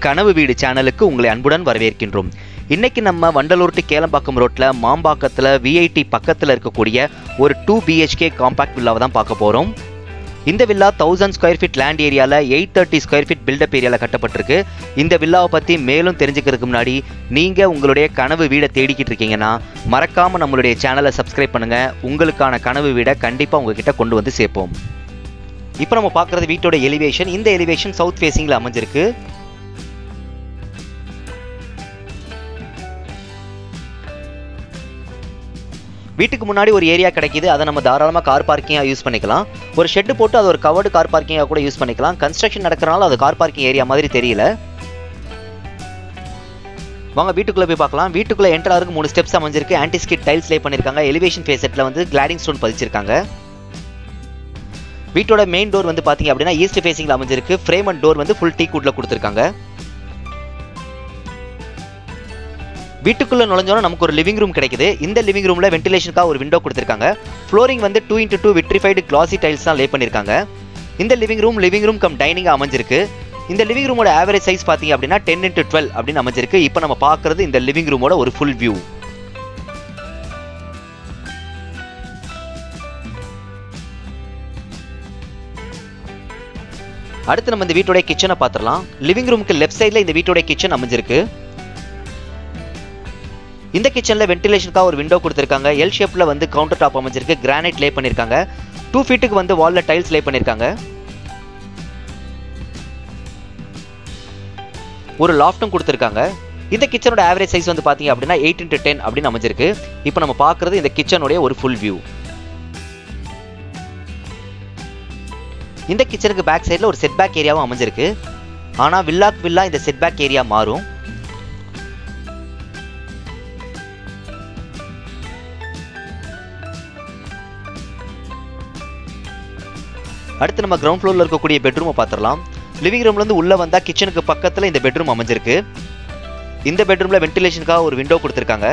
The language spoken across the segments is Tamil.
கனவு வீடு சேனலுக்கு உங்களை அன்புடன் வரவேற்கின்றோம் இன்னைக்கு நம்ம வண்டலூர் டு கேளம்பாக்கம் ரோட்ல மாம்பாக்கத்தில் விஐடி பக்கத்தில் இருக்கக்கூடிய ஒரு டூ பிஹெச்கே காம்பாக்ட் வில்லாவை தான் பார்க்க போகிறோம் இந்த villa thousand square feet land ஏரியாவில் eight thirty square feet built up ஏரியாவில் கட்டப்பட்டிருக்கு இந்த வில்லாவை பற்றி மேலும் தெரிஞ்சுக்கிறதுக்கு முன்னாடி நீங்கள் உங்களுடைய கனவு வீடை தேடிக்கிட்டு இருக்கீங்கன்னா மறக்காமல் நம்மளுடைய சேனலை சப்ஸ்கிரைப் பண்ணுங்கள் உங்களுக்கான கனவு வீடை கண்டிப்பாக உங்ககிட்ட கொண்டு வந்து சேர்ப்போம் இப்போ நம்ம பார்க்குறது வீட்டோட எலிவேஷன் இந்த எலிவேஷன் சவுத் ஃபேசிங்கில் அமைஞ்சிருக்கு வீட்டுக்கு முன்னாடி ஒரு ஏரியா கிடைக்குது அதை நம்ம தாராளமாக கார் பார்க்கிங்காக யூஸ் பண்ணிக்கலாம் ஒரு ஷெட்டு போட்டு அது ஒரு கவர்டு கார் பார்க்கிங்காக கூட யூஸ் பண்ணிக்கலாம் கன்ஸ்ட்ரக்ஷன் நடக்கிறனால அது கார் பார்க்கிங் ஏரியா மாதிரி தெரியல வாங்க வீட்டுக்குள்ளே போய் பார்க்கலாம் வீட்டுக்குள்ளே என்டர் ஆகிறதுக்கு மூணு ஸ்டெப்ஸ் அமைஞ்சிருக்கு ஆன்டிஸ்கிட் டைல்ஸ் லே பண்ணியிருக்காங்க எலிவேஷன் ஃபேசெட்டில் வந்து கிளாடிங் ஸ்டோன் பதிச்சிருக்காங்க வீட்டோட மெயின் டோர் வந்து பார்த்தீங்க அப்படின்னா ஈஸ்ட் ஃபேசிங்கில் அமைஞ்சிருக்கு ஃப்ரேம் அண்ட் டோர் வந்து ஃபுல் டீ குட்ல கொடுத்துருக்காங்க வீட்டுக்குள்ள நுழைஞ்சோன்னா நமக்கு ஒரு லிவிங் ரூம் கிடைக்குது இந்த லிவிங் ரூம்ல வென்டிலேஷனுக்காக ஒரு விண்டோ கொடுத்துருக்காங்க ஃப்ளோரிங் வந்து two into two vitrified glossy tiles தான் லே பண்ணியிருக்காங்க இந்த living room living room cum dining அமைஞ்சிருக்கு இந்த லிவிங் ரூமோட ஆவரேஜ் சைஸ் பார்த்தீங்க அப்படின்னா டென் இன்ட்டு டுவெல் அப்படின்னு அமைஞ்சிருக்கு இப்போ நம்ம பார்க்கறது இந்த லிவிங் ரூமோட ஒரு ஃபுல் வியூ அடுத்து நம்ம இந்த வீட்டோட கிச்சனை பார்த்துடலாம் லிவிங் ரூமுக்கு லெஃப்ட் சைடில் இந்த வீட்டோட கிச்சன் அமைஞ்சிருக்கு இந்த கிச்சனில் வென்டிலேஷனுக்காக ஒரு விண்டோ கொடுத்துருக்காங்க எல் ஷேப்பில் வந்து கவுண்டர் டாப் அமைஞ்சிருக்கு கிரானைட் லே பண்ணியிருக்காங்க டூ ஃபீட்டுக்கு வந்து வாலில் டைல்ஸ் லே பண்ணியிருக்காங்க ஒரு லாஃப்ட்டும் கொடுத்துருக்காங்க இந்த கிச்சனோட ஆவரேஜ் சைஸ் வந்து பார்த்தீங்க அப்படின்னா எயிட் இன்ட்டு டென் அப்படின்னு அமைஞ்சிருக்கு இப்போ நம்ம பார்க்குறது இந்த கிச்சனுடைய ஒரு ஃபுல் வியூ இந்த கிச்சனுக்கு பேக் சைடில் ஒரு செட் பேக் ஏரியாவும் அமைஞ்சிருக்கு ஆனால் வில்லாக் வில்லா இந்த செட் பேக் ஏரியா மாறும் அடுத்து நம்ம கிரவுண்ட் ஃப்ளோரில் இருக்கக்கூடிய பெட்ரூமை பார்த்துடலாம் லிவிங் ரூம்லேருந்து உள்ளே வந்தால் கிச்சனுக்கு பக்கத்தில் இந்த பெட்ரூம் அமைஞ்சிருக்கு இந்த பெட்ரூமில் வென்டிலேஷனுக்காக ஒரு விண்டோ கொடுத்துருக்காங்க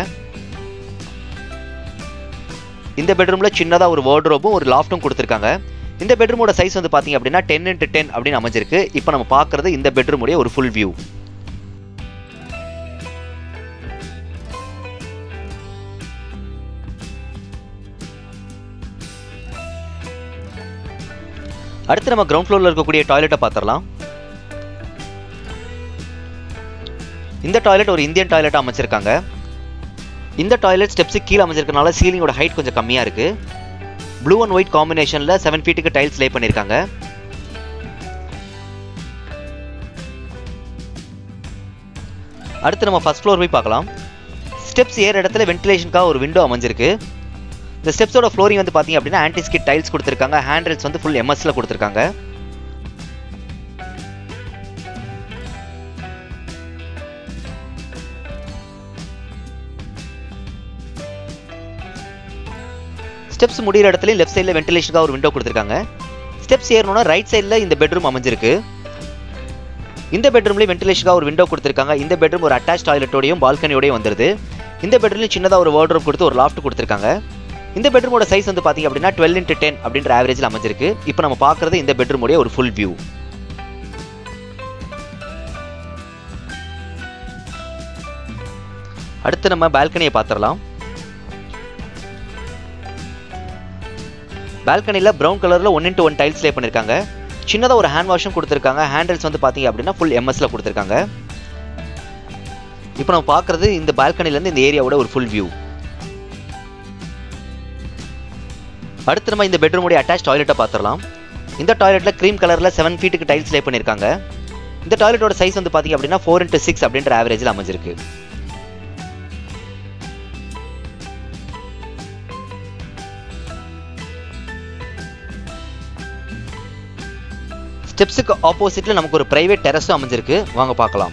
இந்த பெட்ரூமில் சின்னதாக ஒரு வார்ட்ரோபும் ஒரு லாஃப்ட்டும் கொடுத்துருக்காங்க இந்த பெட்ரூமோட சைஸ் வந்து பார்த்தீங்க அப்படின்னா டென் இன்ட்டு டென் அப்படின்னு அமைஞ்சிருக்கு இப்போ நம்ம பார்க்குறது இந்த பெட்ரூமுடைய ஒரு ஃபுல் வியூ அடுத்து நம்ம கிரவுண்ட் ஃப்ளோரில் இருக்கக்கூடிய டாய்லெட்டை பார்த்துடலாம் இந்த டாய்லெட் ஒரு இந்தியன் டாய்லெட்டாக அமைச்சிருக்காங்க இந்த டாய்லெட் ஸ்டெப்ஸு கீழே அமைச்சிருக்கனால சீலிங்கோட ஹைட் கொஞ்சம் கம்மியாக இருக்குது ப்ளூ அண்ட் ஒயிட் காம்பினேஷனில் செவன் ஃபீட்டுக்கு டைல்ஸ் லே பண்ணியிருக்காங்க அடுத்து நம்ம ஃபர்ஸ்ட் ஃப்ளோர் போய் பார்க்கலாம் ஸ்டெப்ஸ் ஏற இடத்துல வென்டிலேஷனுக்காக ஒரு விண்டோ அமைஞ்சிருக்கு இந்த ஸ்டெப்ஸோட ஃப்ளோரிங் வந்து பார்த்தீங்க அப்படின்னா ஆன்டிஸ்கிட் டைல்ஸ் கொடுத்துருக்காங்க ஹேண்ட்ரெல்ஸ் வந்து ஃபுல் எம்எஸ்ல கொடுத்துருக்காங்க ஸ்டெப்ஸ் முடிகிற இடத்துல லெஃப்ட் சைடில் வென்டிலேஷனுக்காக ஒரு விண்டோ கொடுத்துருக்காங்க ஸ்டெப்ஸ் ஏறணும்னா ரைட் சைடில் இந்த பெட்ரூம் அமைஞ்சிருக்கு இந்த பெட்ரூம்லேயும் வென்டிலேஷனுக்காக ஒரு விண்டோ கொடுத்துருக்காங்க இந்த பெட்ரூம் ஒரு அட்டாச் டாய்லெட்டோடையும் பால்கனியோடையும் வந்துருது இந்த பெட்ரூம்லையும் சின்னதாக ஒரு வார்ட்ரோப் கொடுத்து ஒரு லாஃப்ட் கொடுத்துருக்காங்க இந்த பெட்ரூமோட சைஸ் வந்து பார்த்தீங்க அப்படின்னா டுவெல் இன்ட்டு டென் அப்படின்ற ஆவரேஜில் அமைஞ்சிருக்கு இப்போ நம்ம பார்க்குறது இந்த பெட்ரூமுடைய ஒரு ஃபுல் வியூ அடுத்து நம்ம பால்கனியை பார்த்துடலாம் பால்கனியில் ப்ரௌன் கலரில் one into one tiles lay பண்ணியிருக்காங்க சின்னதாக ஒரு ஹேண்ட் வாஷும் கொடுத்துருக்காங்க ஹேண்டில்ஸ் வந்து பார்த்தீங்க அப்படின்னா ஃபுல் எம்எஸ்ல கொடுத்துருக்காங்க இப்போ நம்ம பார்க்குறது இந்த பால்கனிலேருந்து இந்த ஏரியாவோட ஒரு ஃபுல் வியூ அடுத்து நம்ம இந்த பெட்ரூமுடைய அட்டாச் டாய்லெட்டை பார்த்துடலாம் இந்த டாய்லெட்டில் க்ரீம் கலரில் செவன் ஃபீட்டுக்கு டைல்ஸ் லே பண்ணியிருக்காங்க இந்த டாய்லெட்டோட சைஸ் வந்து பார்த்தீங்க அப்படின்னா ஃபோர் இன்ட்டு சிக்ஸ் அப்படின்ற ஆவரேஜில் அமைஞ்சிருக்கு ஸ்டெப்ஸுக்கு ஆப்போசிட்ல நமக்கு ஒரு பிரைவேட் டெரஸும் அமைஞ்சிருக்கு வாங்க பார்க்கலாம்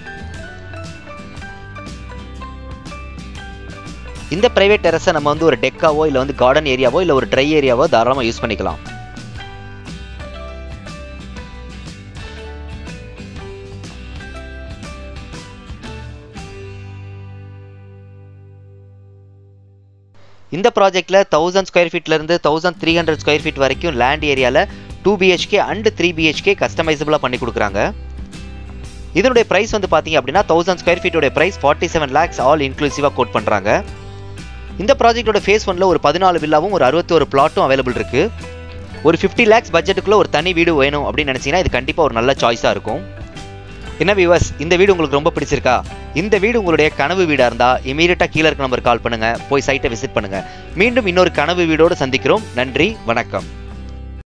இந்த பிரைவேட் டெரஸை நம்ம வந்து ஒரு டெக்காவோ இல்லை வந்து கார்டன் ஏரியாவோ இல்லை ஒரு ட்ரை ஏரியாவோ தாராளமாக யூஸ் பண்ணிக்கலாம் இந்த ப்ராஜெக்ட்டில் தௌசண்ட் ஸ்கொயர் ஃபீட்லேருந்து thousand three hundred square feet வரைக்கும் லேண்ட் ஏரியாவில் two BHK and three BHK கஸ்டமைசபிளாக பண்ணி கொடுக்குறாங்க இதனுடைய பிரைஸ் வந்து பார்த்தீங்க அப்படின்னா தௌசண்ட் ஸ்கொயர் ஃபீட்டோட price forty seven lakhs all இன்க்ளூசிவாக கோட் பண்ணுறாங்க இந்த ப்ராஜெக்ட்டோட ஃபேஸ் ஒன்ல ஒரு பதினாலு வில்லாவும் ஒரு அறுபத்தி ஒரு பிளாட்டும் அவைலபிள் இருக்கு ஒரு ஃபிஃப்டி லேக்ஸ் பட்ஜெட்டுக்குள்ள ஒரு தனி வீடு வேணும் அப்படின்னு நினைச்சீங்கன்னா இது கண்டிப்பாக ஒரு நல்ல சாய்ஸாக இருக்கும் என்ன வியூவர்ஸ் இந்த வீடு உங்களுக்கு ரொம்ப பிடிச்சிருக்கா இந்த வீடு உங்களுடைய கனவு வீடாக இருந்தால் இமீடியட்டாக கீழே இருக்க நம்பர் கால் பண்ணுங்க போய் சைட்டை விசிட் பண்ணுங்க மீண்டும் இன்னொரு கனவு வீடோடு சந்திக்கிறோம் நன்றி வணக்கம்